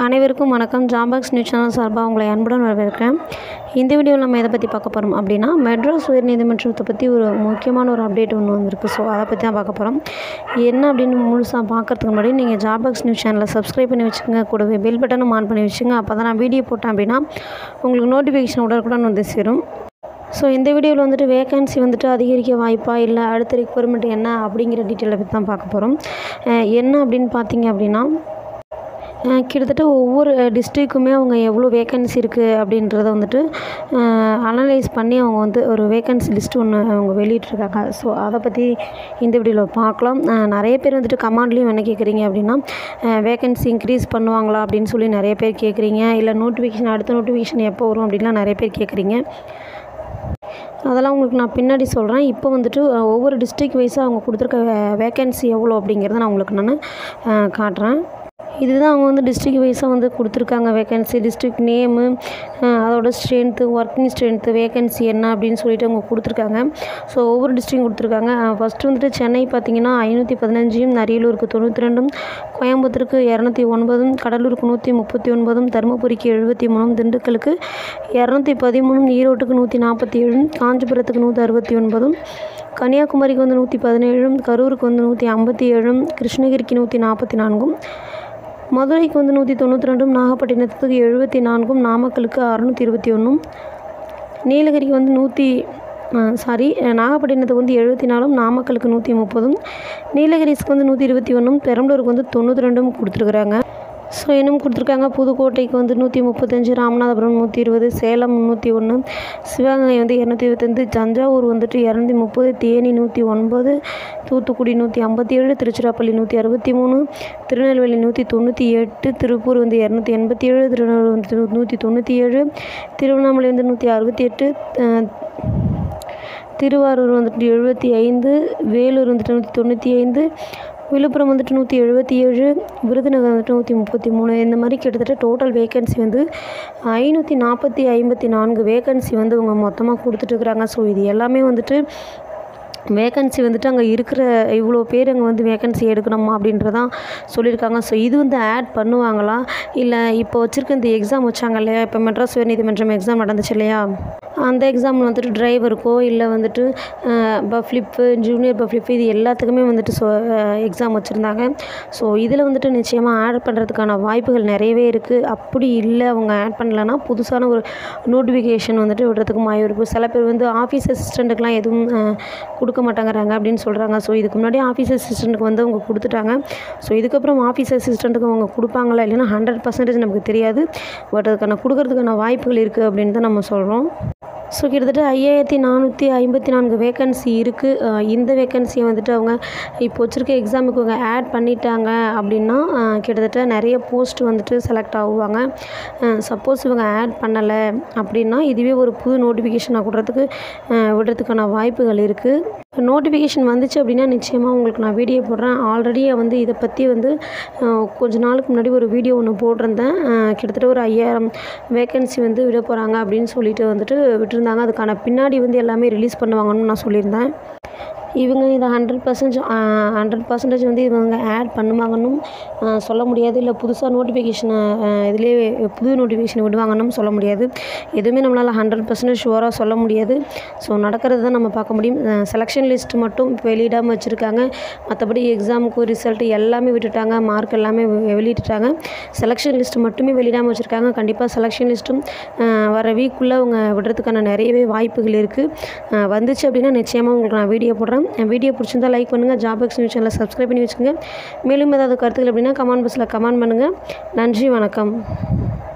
அனைவருக்கும் வணக்கம் ஜாபாக்ஸ் news channel சார்பாக உங்களை அன்புடன் வரவேற்கிறேன் இந்த வீடியோவில் நம்ம எதை பற்றி பார்க்க போகிறோம் அப்படின்னா மெட்ராஸ் உயர்நீதிமன்றத்தை பற்றி ஒரு முக்கியமான ஒரு அப்டேட் ஒன்று வந்திருக்கு ஸோ அதை பற்றி தான் பார்க்க போகிறோம் என்ன அப்படின்னு முழுசாக பார்க்கறதுக்கு முன்னாடி நீங்கள் ஜாபாக்ஸ் நியூஸ் சேனலை சப்ஸ்கிரைப் பண்ணி வச்சுக்கோங்க கூடவே பெல் பட்டனும் ஆன் பண்ணி வச்சுங்க அப்போ தான் நான் வீடியோ போட்டேன் அப்படின்னா உங்களுக்கு நோட்டிஃபிகேஷன் உடனுக்குடன் வந்து சேரும் ஸோ இந்த வீடியோவில் வந்துட்டு வேகன்சி வந்துட்டு அதிகரிக்க வாய்ப்பா இல்லை அடுத்த ரெக்குவயர்மெண்ட் என்ன அப்படிங்கிற டீட்டெயிலை பற்றி தான் பார்க்க போகிறோம் என்ன அப்படின்னு பார்த்தீங்க அப்படின்னா அஹ் கிட்டத்தட்ட ஒவ்வொரு டிஸ்ட்ரிக்குமே அவங்க எவ்வளோ வேகன்சி இருக்குது அப்படின்றத வந்துட்டு அனலைஸ் பண்ணி அவங்க வந்து ஒரு வேகன்சி லிஸ்ட் ஒன்று அவங்க வெளியிட்ருக்காங்க ஸோ அதை பற்றி இந்த வீடியோவில் பார்க்கலாம் அஹ் நிறைய பேர் வந்துட்டு கமாண்ட்லேயும் என்ன கேட்குறீங்க அப்படின்னா வேகன்சி இன்க்ரீஸ் பண்ணுவாங்களா அப்படின்னு சொல்லி நிறைய பேர் கேட்குறீங்க இல்லை நோட்டிஃபிகேஷன் அடுத்த நோட்டிஃபிகேஷன் எப்போ வரும் அப்படின்லாம் நிறைய பேர் கேட்குறீங்க அதெல்லாம் உங்களுக்கு நான் பின்னாடி சொல்கிறேன் இப்போ வந்துட்டு அஹ், ஒவ்வொரு டிஸ்ட்ரிக் வைஸாக அவங்க கொடுத்துருக்க வே வேக்கன்சி எவ்வளோ அப்படிங்கிறத நான் உங்களுக்கு நான் காட்டுறேன் இதுதான் அவங்க வந்து டிஸ்ட்ரிக் வைஸாக வந்து கொடுத்துருக்காங்க வேகன்சி டிஸ்ட்ரிக் நேமு அதோட ஸ்ட்ரென்த்து ஒர்க்கிங் ஸ்ட்ரென்த்து வேகன்சி என்ன அப்படின்னு சொல்லிட்டு அவங்க கொடுத்துருக்காங்க ஸோ ஒவ்வொரு டிஸ்ட்ரிக் கொடுத்துருக்காங்க ஃபஸ்ட்டு வந்துட்டு சென்னை பார்த்தீங்கன்னா ஐநூற்றி பதினஞ்சும் அரியலூருக்கு தொண்ணூற்றி ரெண்டும் கோயம்புத்தூருக்கு இரநூத்தி ஒன்பதும் கடலூருக்கு நூற்றி முப்பத்தி ஒன்பதும் தருமபுரிக்கு எழுபத்தி மூணும் திண்டுக்கலுக்கு இரநூத்தி பதிமூணும் ஈரோட்டுக்கு நூற்றி நாற்பத்தி ஏழும் காஞ்சிபுரத்துக்கு நூற்றி அறுபத்தி ஒன்பதும் கன்னியாகுமரிக்கு வந்து நூற்றி பதினேழும் கரூருக்கு வந்து நூற்றி ஐம்பத்தி ஏழும் கிருஷ்ணகிரிக்கு நூற்றி நாற்பத்தி நான்கும் மதுரைக்கு வந்து நூற்றி தொண்ணூற்றி ரெண்டும் நாகப்பட்டினத்துக்கு எழுபத்தி நான்கும் நாமக்கலுக்கு அறநூற்றி இருபத்தி ஒன்றும் நீலகிரிக்கு வந்து நூற்றி சாரி நாகப்பட்டினத்துக்கு வந்து எழுபத்தி நாலும் நாமக்கலுக்கு நூற்றி முப்பதும் நீலகிரிஸ்க்கு வந்து நூற்றி இருபத்தி ஒன்றும் பெரம்பலூருக்கு வந்து தொண்ணூற்றி ரெண்டும் கொடுத்துருக்குறாங்க ஸோ இன்னும் கொடுத்துருக்காங்க புதுக்கோட்டைக்கு வந்து நூற்றி முப்பத்தஞ்சு ராமநாதபுரம் நூற்றி இருபது சேலம் முந்நூற்றி ஒன்று சிவகங்கை வந்து இரநூத்தி இருபத்தஞ்சு தஞ்சாவூர் வந்துட்டு இரநூத்தி முப்பது தேனி நூற்றி ஒன்பது தூத்துக்குடி நூற்றி ஐம்பத்தி ஏழு திருச்சிராப்பள்ளி நூற்றி அறுபத்தி மூணு திருநெல்வேலி நூற்றி தொண்ணூற்றி எட்டு திருப்பூர் வந்து இரநூத்தி எண்பத்தி ஏழு திருநெல்வேலி வந்து நூற்றி தொண்ணூற்றி ஏழு திருவண்ணாமலை வந்து நூற்றி அறுபத்தி எட்டு அஹ், திருவாரூர் வந்துட்டு எழுபத்தி ஐந்து வேலூர் வந்துட்டு நூற்றி தொண்ணூற்றி ஐந்து விழுப்புரம் வந்துட்டு நூற்றி எழுபத்தி ஏழு விருதுநகர் வந்துட்டு நூற்றி முப்பத்தி மூணு இந்த மாதிரி கிட்டத்தட்ட டோட்டல் வேகன்சி வந்து ஐநூற்றி நாற்பத்தி ஐம்பத்தி நான்கு வேகன்சி வந்து அவங்க மொத்தமாக கொடுத்துட்ருக்குறாங்க ஸோ இது எல்லாமே வந்துட்டு வேகன்சி வந்துட்டு அங்கே இருக்கிற இவ்வளோ பேர் அங்கே வந்து வேகன்சி எடுக்கணுமா அப்படின்றதான் சொல்லியிருக்காங்க ஸோ இது வந்து ஆட் பண்ணுவாங்களா இல்லை இப்போ வச்சுருக்க இந்த எக்ஸாம் வச்சாங்க இல்லையா இப்போ மெட்ராஸ் உயர்நீதிமன்றம் எக்ஸாம் நடந்துச்சு இல்லையா அந்த எக்ஸாம் வந்துட்டு டிரைவருக்கோ இல்லை வந்துட்டு பஃப்ளிப்பு ஜூனியர் பஃப்ளிப்பு இது எல்லாத்துக்குமே வந்துட்டு ஸோ எக்ஸாம் வச்சுருந்தாங்க ஸோ இதில் வந்துட்டு நிச்சயமாக ஆட் பண்ணுறதுக்கான வாய்ப்புகள் நிறையவே இருக்குது அப்படி இல்லை அவங்க ஆட் பண்ணலன்னா புதுசான ஒரு நோட்டிஃபிகேஷன் வந்துட்டு விடுறதுக்கு வாய்ப்பு இருக்குது சில பேர் வந்து ஆஃபீஸ் அசிஸ்டண்ட்டுக்கெலாம் எதுவும் அஹ், கொடுக்க மாட்டேங்கிறாங்க அப்படின்னு சொல்கிறாங்க ஸோ இதுக்கு முன்னாடி ஆஃபீஸ் அசிஸ்டண்ட்டுக்கு வந்து அவங்க கொடுத்துட்டாங்க ஸோ இதுக்கப்புறம் ஆஃபீஸ் அசிஸ்டண்ட்டுக்கு அவங்க கொடுப்பாங்களா இல்லைன்னா ஹண்ட்ரட் பர்சன்டேஜ் நமக்கு தெரியாது பட் அதுக்கான கொடுக்கறதுக்கான வாய்ப்புகள் இருக்குது அப்படின்னு தான் நம்ம சொல்கிறோம் ஸோ கிட்டத்தட்ட ஐயாயிரத்தி நானூற்றி ஐம்பத்தி நான்கு வேக்கன்சி இருக்குது இந்த வேக்கன்சியை வந்துட்டு அவங்க இப்போ வச்சுருக்க எக்ஸாமுக்கு அவங்க ஆட் பண்ணிட்டாங்க அப்படின்னா அஹ், கிட்டத்தட்ட நிறைய போஸ்ட் வந்துட்டு செலக்ட் ஆகுவாங்க சப்போஸ் இவங்க ஆட் பண்ணலை அப்படின்னா இதுவே ஒரு புது நோட்டிஃபிகேஷனாக கொடுறதுக்கு அஹ், விடுறதுக்கான வாய்ப்புகள் இருக்குது நோட்டிஃபிகேஷன் வந்துச்சு அப்படின்னா நிச்சயமாக உங்களுக்கு நான் வீடியோ போடுறேன் ஆல்ரெடியே வந்து இதை பற்றி வந்து அஹ், கொஞ்ச நாளுக்கு முன்னாடி ஒரு வீடியோ ஒன்று போட்டிருந்தேன் அஹ், கிட்டத்தட்ட ஒரு ஐயாயிரம் வேக்கன்சி வந்து விட போகிறாங்க அப்படின்னு சொல்லிட்டு வந்துட்டு விட்டுருந்தாங்க அதுக்கான பின்னாடி வந்து எல்லாமே ரிலீஸ் பண்ணுவாங்கன்னு நான் சொல்லியிருந்தேன் இவங்க இதை ஹண்ட்ரட் பர்சன்டேஜ் ஹண்ட்ரட் பர்சன்டேஜ் வந்து இவங்க ஆட் பண்ணுவாங்கன்னு அஹ், சொல்ல முடியாது இல்லை புதுசாக நோட்டிஃபிகேஷனை இதிலே புது நோட்டிஃபிகேஷன் விடுவாங்கன்னு சொல்ல முடியாது எதுவுமே நம்மளால் ஹண்ட்ரட் பர்சன்டேஜ் ஷுவராக சொல்ல முடியாது ஸோ நடக்கிறது தான் நம்ம பார்க்க முடியும் செலெக்ஷன் லிஸ்ட் மட்டும் இப்போ வெளியிடாமல் வச்சுருக்காங்க மற்றபடி எக்ஸாமுக்கு ரிசல்ட் எல்லாமே விட்டுட்டாங்க மார்க் எல்லாமே வெ- வெளியிட்டுட்டாங்க செலெக்ஷன் லிஸ்ட் மட்டுமே வெளியிடாமல் வச்சுருக்காங்க கண்டிப்பாக செலெக்ஷன் லிஸ்ட்டும் வர வீக்குள்ளே அவங்க விடுறதுக்கான நிறையவே வாய்ப்புகள் இருக்குது வந்துச்சு அப்படின்னா நிச்சயமாக உங்களுக்கு நான் வீடியோ போடுறேன் என் வீடியோ பிடிச்சிருந்தா லைக் பண்ணுங்கள் ஜாபக்ஸ் நியூஸ் சேனலை சப்ஸ்கிரைப் பண்ணி வச்சுக்கோங்க மேலும் ஏதாவது கருத்துக்கள் அப்படின்னா கமெண்ட் பாக்ஸில் கமெண்ட் பண்ணுங்கள் நன்றி வணக்கம்